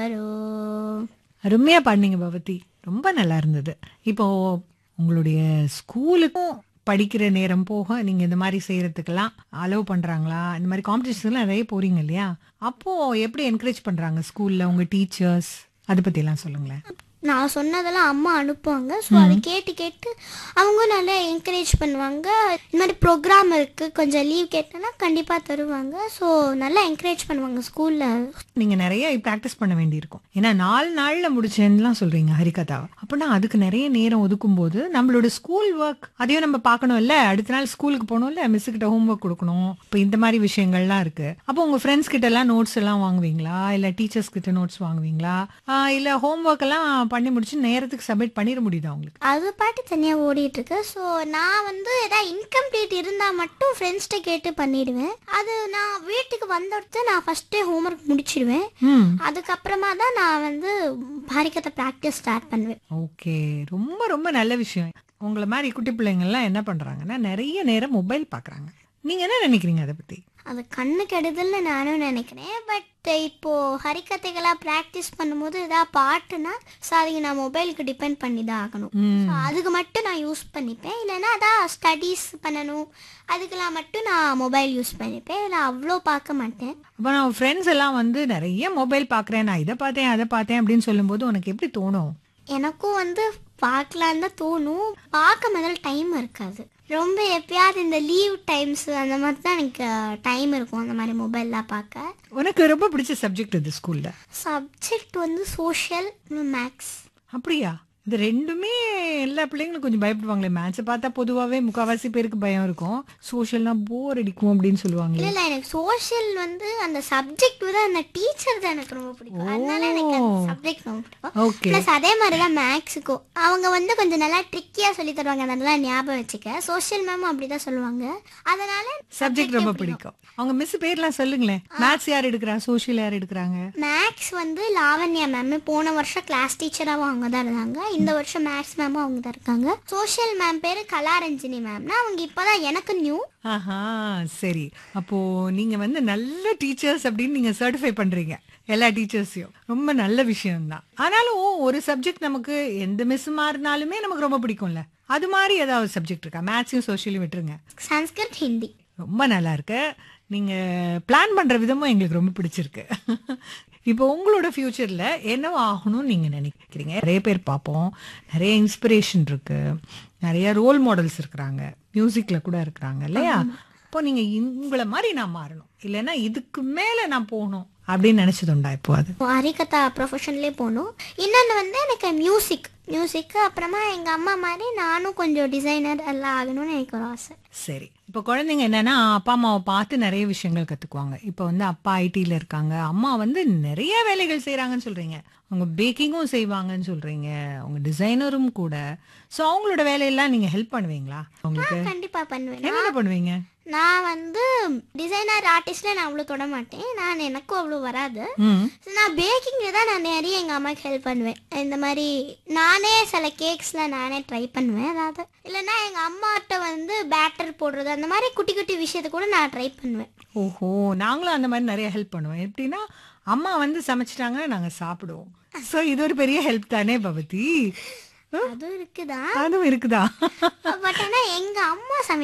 அருமையா பாடினீங்க பவதி ரொம்ப நல்லா இருந்தது இப்போ உங்களுடைய ஸ்கூலுக்கும் படிக்கிற நேரம் போக நீங்க இந்த மாதிரி செய்யறதுக்கெல்லாம் அலோவ் பண்றாங்களா இந்த மாதிரி காம்படிஷன்ஸ்லாம் நிறைய போறீங்க இல்லையா அப்போ எப்படி என்கரேஜ் பண்றாங்க ஸ்கூல்ல உங்க டீச்சர்ஸ் அதை பத்தி எல்லாம் சொல்லுங்களேன் நான் சொன்னதெல்லாம் அம்மா அனுப்புவாங்க ஸோ அதை கேட்டு கேட்டு அவங்க நல்லா என்கரேஜ் பண்ணுவாங்க இந்த மாதிரி ப்ரோக்ராம் இருக்குது கொஞ்சம் லீவ் கேட்டேன்னா கண்டிப்பாக தருவாங்க ஸோ நல்லா என்கரேஜ் பண்ணுவாங்க ஸ்கூலில் நீங்க நிறைய ப்ராக்டிஸ் பண்ண வேண்டியிருக்கும் ஏன்னா நாலு நாள்ல முடிச்சேன்னுலாம் சொல்றீங்க ஹரிகதாவை அப்படின்னா அதுக்கு நிறைய நேரம் ஒதுக்கும் போது நம்மளோட ஸ்கூல் ஒர்க் அதையும் நம்ம பார்க்கணும்ல அடுத்த நாள் ஸ்கூலுக்கு போகணும்ல மிஸ் கிட்ட ஹோம்ஒர்க் கொடுக்கணும் இப்போ இந்த மாதிரி விஷயங்கள்லாம் இருக்கு அப்போ உங்க ஃப்ரெண்ட்ஸ் கிட்ட எல்லாம் நோட்ஸ் எல்லாம் வாங்குவீங்களா இல்ல டீச்சர்ஸ் கிட்ட நோட்ஸ் வாங்குவீங்களா ஆஹ் இல்ல ஹோம்ஒர்க் எல்லாம் பண்ணி முடிச்சு நேரத்துக்கு சப்மிட் பண்ணிட முடியுதா உங்களுக்கு அது பாட்டு தனியாக ஓடிட்டு இருக்கு ஸோ நான் வந்து ஏதாவது இன்கம்ப்ளீட் இருந்தால் மட்டும் ஃப்ரெண்ட்ஸ்கிட்ட கேட்டு பண்ணிடுவேன் அது நான் வீட்டுக்கு வந்தடுத்து நான் ஃபஸ்ட்டே ஹோம்ஒர்க் முடிச்சிடுவேன் ம் அதுக்கப்புறமா தான் நான் வந்து பாரிக்கத்தை ப்ராக்டிஸ் ஸ்டார்ட் பண்ணுவேன் ஓகே ரொம்ப ரொம்ப நல்ல விஷயம் உங்களை மாதிரி குட்டி பிள்ளைங்கள்லாம் என்ன பண்றாங்கன்னா நிறைய நேரம் மொபைல் பார்க்கறாங்க நீங்க என்ன நினைக்கிறீங்க அதை பத்தி அது கண்ணு கெடுதல்னு நானும் நினைக்கிறேன் பட் இப்போ ஹரிக்கதைகளாக ப்ராக்டிஸ் பண்ணும்போது ஏதாவது பாட்டுனா ஸோ அதுக்கு நான் மொபைலுக்கு டிபெண்ட் பண்ணி தான் ஆகணும் ம் So, அதுக்கு மட்டும் நான் யூஸ் பண்ணிப்பேன் இல்லைன்னா அதான் ஸ்டடீஸ் பண்ணணும் அதுக்கெல்லாம் மட்டும் நான் மொபைல் யூஸ் பண்ணிப்பேன் இல்லை அவ்வளோ பார்க்க மாட்டேன் அப்போ நான் ஃப்ரெண்ட்ஸ் எல்லாம் வந்து நிறைய மொபைல் பார்க்குறேன் நான் இதை பார்த்தேன் அதை பார்த்தேன் அப்படின்னு சொல்லும்போது உனக்கு எப்படி தோணும் எனக்கும் வந்து பார்க்கலான்னு தான் தோணும் பார்க்க முதல்ல டைம் இருக்காது ரொம்ப எப்பயாவது இந்த லீவ் டைம்ஸ் அந்த மாதிரி தான் எனக்கு டைம் இருக்கும் அந்த மாதிரி மொபைல்லாம் பார்க்க உனக்கு ரொம்ப பிடிச்ச சப்ஜெக்ட் இது ஸ்கூல்ல சப்ஜெக்ட் வந்து சோஷியல் மேக்ஸ் அப்படியா இது ரெண்டுமே எல்லா பிள்ளைங்களும் கொஞ்சம் பயப்படுவாங்களே மேட்ச்சை பார்த்தா பொதுவாகவே முக்கால்வாசி பேருக்கு பயம் இருக்கும் சோஷியல்னா போர் அடிக்கும் அப்படின்னு சொல்லுவாங்களே இல்ல இல்ல எனக்கு சோஷியல் வந்து அந்த சப்ஜெக்ட் விட அந்த டீச்சர் தான் எனக்கு ரொம்ப பிடிக்கும் அதனால எனக்கு அந்த சப்ஜெக்ட் ரொம்ப பிடிக்கும் ஓகே ப்ளஸ் அதே மாதிரி தான் மேக்ஸுக்கும் அவங்க வந்து கொஞ்சம் நல்லா ட்ரிக்கியாக சொல்லி தருவாங்க அதெல்லாம் ஞாபகம் வச்சுக்க சோஷியல் மேமும் அப்படிதான் சொல்லுவாங்க அதனால சப்ஜெக்ட் ரொம்ப பிடிக்கும் அவங்க மிஸ் பேர்லாம் சொல்லுங்களேன் மேத்ஸ் யார் எடுக்கிறா சோஷியல் யார் எடுக்கிறாங்க மேக்ஸ் வந்து லாவண்யா மேம் போன வருஷம் கிளாஸ் டீச்சராகவும் அவங்க தான் இருந்தாங்க இந்த வருஷம் மேக்ஸ் மேமும் அவங்க தான் இருக்காங்க சோஷியல் மேம் பேரு கலாரஞ்சினி மேம்னா அவங்க இப்போதான் எனக்கு நியூ ஆஹா சரி அப்போ நீங்க வந்து நல்ல டீச்சர்ஸ் அப்படின்னு நீங்க சர்டிஃபை பண்றீங்க எல்லா டீச்சர்ஸையும் ரொம்ப நல்ல விஷயம்தான் ஆனாலும் ஒரு சப்ஜெக்ட் நமக்கு எந்த மிஸ் மாறினாலுமே நமக்கு ரொம்ப பிடிக்கும்ல அது மாதிரி ஏதாவது சப்ஜெக்ட் இருக்கா மேத்ஸையும் சோஷியலையும் விட்டுருங்க சன்ஸ்கிருத் ஹிந்தி ரொம்ப நல்லா இருக்கு நீங்க பிளான் பண்ற விதமும் எங்களுக்கு ரொம்ப பிடிச்சிருக்கு இப்போ உங்களோட ஃபியூச்சர்ல என்னவோ ஆகணும்னு நீங்க நினைக்கிறீங்க நிறைய பேர் பார்ப்போம் நிறைய இன்ஸ்பிரேஷன் இருக்கு நிறைய ரோல் மாடல்ஸ் இருக்கிறாங்க மியூசிக்ல கூட இருக்கிறாங்க இல்லையா இப்போ நீங்க உங்களை மாதிரி நான் மாறணும் இல்லைன்னா இதுக்கு மேல நான் போகணும் அப்படின்னு நினைச்சதுண்டா இப்போ அது ஹரிகதா ப்ரொஃபஷன்லேயே போகணும் இன்னொன்று வந்து எனக்கு மியூசிக் மியூசிக்கு அப்புறமா எங்கள் அம்மா மாதிரி நானும் கொஞ்சம் டிசைனர் எல்லாம் ஆகணும்னு எனக்கு ஒரு ஆசை சரி இப்போ குழந்தைங்க என்னன்னா அப்பா அம்மாவை பார்த்து நிறைய விஷயங்கள் கத்துக்குவாங்க இப்போ வந்து அப்பா ஐடில இருக்காங்க அம்மா வந்து நிறைய வேலைகள் செய்றாங்கன்னு சொல்றீங்க அவங்க பேக்கிங்கும் செய்வாங்கன்னு சொல்றீங்க அவங்க டிசைனரும் கூட ஸோ அவங்களோட வேலையெல்லாம் நீங்க ஹெல்ப் பண்ணுவீங்களா உங்களுக்கு கண்டிப்பாக பண்ணுவேன் என்னென்ன பண்ணுவீங்க நான் வந்து டிசைனர் ஆர்டிஸ்டில் நான் அவ்வளோ தொட மாட்டேன் நான் எனக்கும் அவ்வளோ வராது ம் So, நான் பேக்கிங்கில் தான் நான் நிறைய எங்கள் அம்மாவுக்கு ஹெல்ப் பண்ணுவேன் இந்த மாதிரி நானே சில கேக்ஸ்லாம் நானே ட்ரை பண்ணுவேன் அதாவது இல்லைன்னா எங்கள் அம்மாட்ட வந்து பேட்டர் போடுறது அந்த மாதிரி குட்டி குட்டி விஷயத்தை கூட நான் ட்ரை பண்ணுவேன் ஓஹோ நாங்களும் அந்த மாதிரி நிறைய ஹெல்ப் பண்ணுவோம் எப்படின்னா அம்மா வந்து சமைச்சிட்டாங்கன்னா நாங்க சாப்பிடுவோம் ஸோ இது ஒரு பெரிய ஹெல்ப் தானே பவதி அதுவும் இருக்குதான் அதுவும் இருக்குதா பட் ஆனால் எங்கள் அம்மா சமை